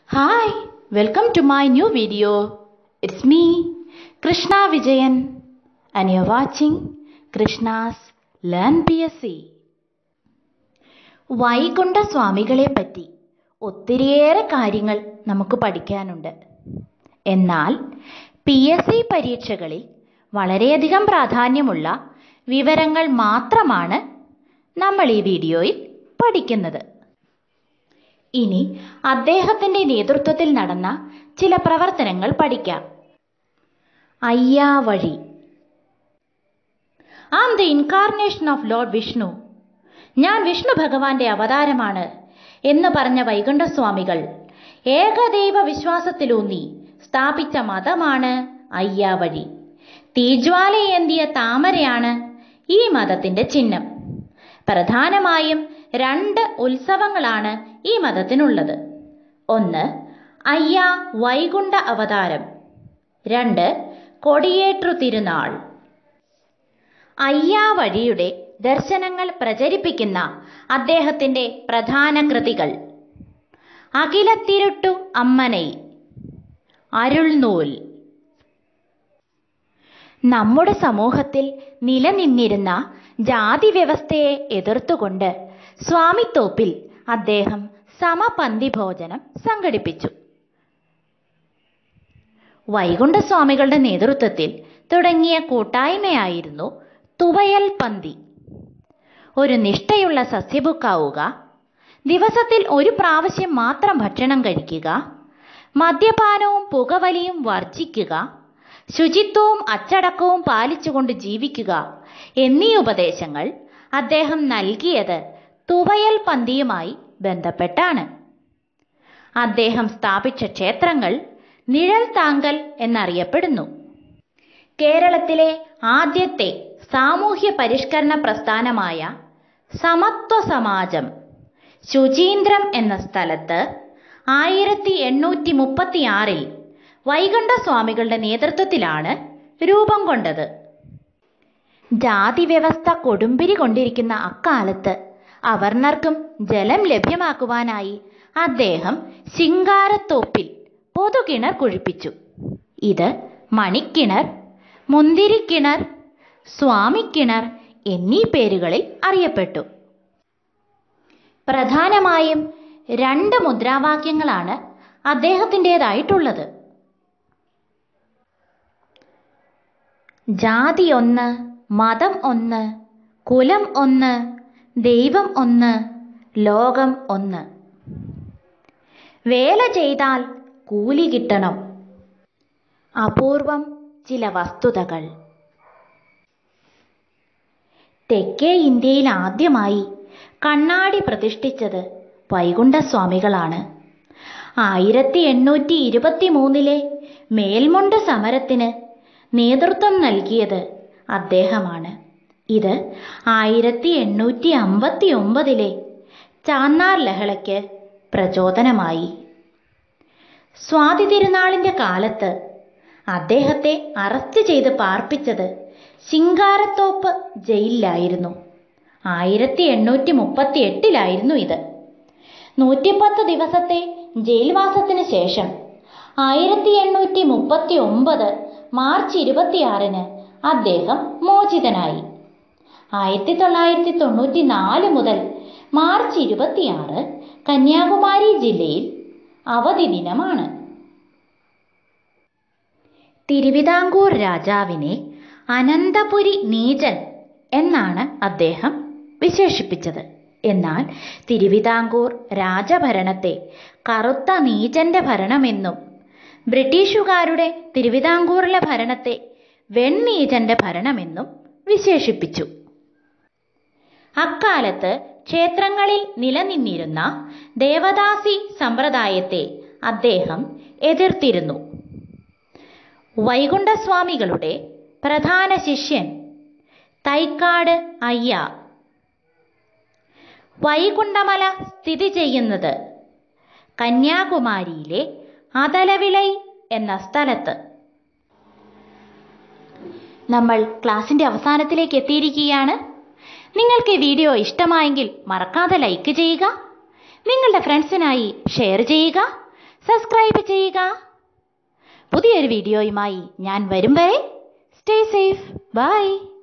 Hi, welcome to my new video. It's me, Krishna Vijayan, and you're watching Krishna's Learn PSC. Vaikuntha സ്വാമികളെ പറ്റി ഒത്തിരിയേറെ കാര്യങ്ങൾ നമുക്ക് പഠിക്കാനുണ്ട് എന്നാൽ പി എസ് സി പരീക്ഷകളിൽ വളരെയധികം പ്രാധാന്യമുള്ള വിവരങ്ങൾ മാത്രമാണ് നമ്മൾ ഈ വീഡിയോയിൽ പഠിക്കുന്നത് ഇനി അദ്ദേഹത്തിന്റെ നേതൃത്വത്തിൽ നടന്ന ചില പ്രവർത്തനങ്ങൾ പഠിക്കാം Ayyavazhi am the incarnation of lord Vishnu ഞാൻ വിഷ്ണു ഭഗവാന്റെ അവതാരമാണ് എന്ന് പറഞ്ഞ വൈകുണ്ഠസ്വാമികൾ ഏകദൈവ വിശ്വാസത്തിലൂന്നി സ്ഥാപിച്ച മതമാണ് അയ്യാവഴി തീജ്വാലയേന്തിയ താമരയാണ് ഈ മതത്തിന്റെ ചിഹ്നം പ്രധാനമായും രണ്ട് ഉത്സവങ്ങളാണ് ഈ മതത്തിനുള്ളത് ഒന്ന് അയ്യ വൈകുണ്ഠ അവതാരം രണ്ട് കൊടിയേറ്റു തിരുനാൾ അയ്യാവഴിയുടെ ദർശനങ്ങൾ പ്രചരിപ്പിക്കുന്ന അദ്ദേഹത്തിന്റെ പ്രധാന കൃതികൾ അഖിലത്തിരുട്ടു അമ്മനൈ അരുൾനൂൽ നമ്മുടെ സമൂഹത്തിൽ നിലനിന്നിരുന്ന ജാതി വ്യവസ്ഥയെ എതിർത്തുകൊണ്ട് സ്വാമിത്തോപ്പിൽ അദ്ദേഹം സമപന്തി ഭോജനം സംഘടിപ്പിച്ചു വൈകുണ്ഠസ്വാമികളുടെ നേതൃത്വത്തിൽ തുടങ്ങിയ കൂട്ടായ്മയായിരുന്നു തുവയൽ പന്തി ഒരു നിഷ്ഠയുള്ള സസ്യബുക്കാവുക ദിവസത്തിൽ ഒരു പ്രാവശ്യം മാത്രം ഭക്ഷണം കഴിക്കുക മദ്യപാനവും പുകവലിയും വർജിക്കുക ശുചിത്വവും അച്ചടക്കവും പാലിച്ചുകൊണ്ട് ജീവിക്കുക എന്നീ ഉപദേശങ്ങൾ അദ്ദേഹം നൽകിയത് തുവയൽ പന്തിയുമായി ബന്ധപ്പെട്ടാണ് അദ്ദേഹം സ്ഥാപിച്ച ക്ഷേത്രങ്ങൾ നിഴൽ താങ്കൽ എന്നറിയപ്പെടുന്നു കേരളത്തിലെ ആദ്യത്തെ സാമൂഹ്യ പരിഷ്കരണ പ്രസ്ഥാനമായ സമത്വ സമാജം ശുചീന്ദ്രം എന്ന സ്ഥലത്ത് ആയിരത്തി എണ്ണൂറ്റി മുപ്പത്തിയാറിൽ വൈകുണ്ഠസ്വാമികളുടെ നേതൃത്വത്തിലാണ് രൂപം കൊണ്ടത് ജാതി വ്യവസ്ഥ കൊടുമ്പിരി കൊണ്ടിരിക്കുന്ന അക്കാലത്ത് അവർണർക്കും ജലം ലഭ്യമാക്കുവാനായി അദ്ദേഹം ശിങ്കാരത്തോപ്പിൽ പൊതുകിണർ കുഴിപ്പിച്ചു ഇത് മണിക്കിണർ മുന്തിരിക്കിണർ സ്വാമിക്കിണർ എന്നീ പേരുകളിൽ അറിയപ്പെട്ടു പ്രധാനമായും രണ്ട് മുദ്രാവാക്യങ്ങളാണ് അദ്ദേഹത്തിൻ്റെതായിട്ടുള്ളത് ജാതി ഒന്ന് മതം ഒന്ന് കുലം ഒന്ന് ദൈവം ഒന്ന് ലോകം ഒന്ന് വേല ചെയ്താൽ കൂലി കിട്ടണം അപൂർവം ചില വസ്തുതകൾ തെക്കേ ഇന്ത്യയിൽ ആദ്യമായി കണ്ണാടി പ്രതിഷ്ഠിച്ചത് വൈകുണ്ഠസ്വാമികളാണ് ആയിരത്തി എണ്ണൂറ്റി ഇരുപത്തി മൂന്നിലെ മേൽമുണ്ട് സമരത്തിന് നേതൃത്വം നൽകിയത് അദ്ദേഹമാണ് ഇത് ആയിരത്തി എണ്ണൂറ്റി അമ്പത്തി ഒമ്പതിലെ ചാന്നാർ ലഹളയ്ക്ക് പ്രചോദനമായി സ്വാതി തിരുനാളിന്റെ കാലത്ത് അദ്ദേഹത്തെ അറസ്റ്റ് ചെയ്ത് പാർപ്പിച്ചത് ശിങ്കാരത്തോപ്പ് ജയിലിലായിരുന്നു ആയിരത്തി എണ്ണൂറ്റി മുപ്പത്തി എട്ടിലായിരുന്നു ഇത് നൂറ്റിപ്പത്ത് ദിവസത്തെ ജയിൽവാസത്തിന് ശേഷം ആയിരത്തി എണ്ണൂറ്റി മുപ്പത്തി ഒമ്പത് മാർച്ച് ഇരുപത്തിയാറിന് അദ്ദേഹം മോചിതനായി ആയിരത്തി തൊള്ളായിരത്തി തൊണ്ണൂറ്റി നാല് മുതൽ മാർച്ച് ഇരുപത്തിയാറ് കന്യാകുമാരി ജില്ലയിൽ അവധി ദിനമാണ് തിരുവിതാംകൂർ രാജാവിനെ അനന്തപുരി നീചൻ എന്നാണ് അദ്ദേഹം വിശേഷിപ്പിച്ചത് എന്നാൽ തിരുവിതാംകൂർ രാജഭരണത്തെ കറുത്ത നീചന്റെ ഭരണമെന്നും ബ്രിട്ടീഷുകാരുടെ തിരുവിതാംകൂറിലെ ഭരണത്തെ വെണ്ണീചന്റെ ഭരണമെന്നും വിശേഷിപ്പിച്ചു അക്കാലത്ത് ക്ഷേത്രങ്ങളിൽ നിലനിന്നിരുന്ന ദേവദാസി സമ്പ്രദായത്തെ അദ്ദേഹം എതിർത്തിരുന്നു വൈകുണ്ഠസ്വാമികളുടെ പ്രധാന ശിഷ്യൻ തൈക്കാട് അയ്യ വൈകുണ്ഠമല സ്ഥിതി ചെയ്യുന്നത് കന്യാകുമാരിയിലെ അതലവിളൈ എന്ന സ്ഥലത്ത് നമ്മൾ ക്ലാസിന്റെ അവസാനത്തിലേക്ക് എത്തിയിരിക്കുകയാണ് നിങ്ങൾക്ക് ഈ വീഡിയോ ഇഷ്ടമായെങ്കിൽ മറക്കാതെ ലൈക്ക് ചെയ്യുക നിങ്ങളുടെ ഫ്രണ്ട്സിനായി ഷെയർ ചെയ്യുക സബ്സ്ക്രൈബ് ചെയ്യുക പുതിയൊരു വീഡിയോയുമായി ഞാൻ വരും വരെ സ്റ്റേ സേഫ് ബൈ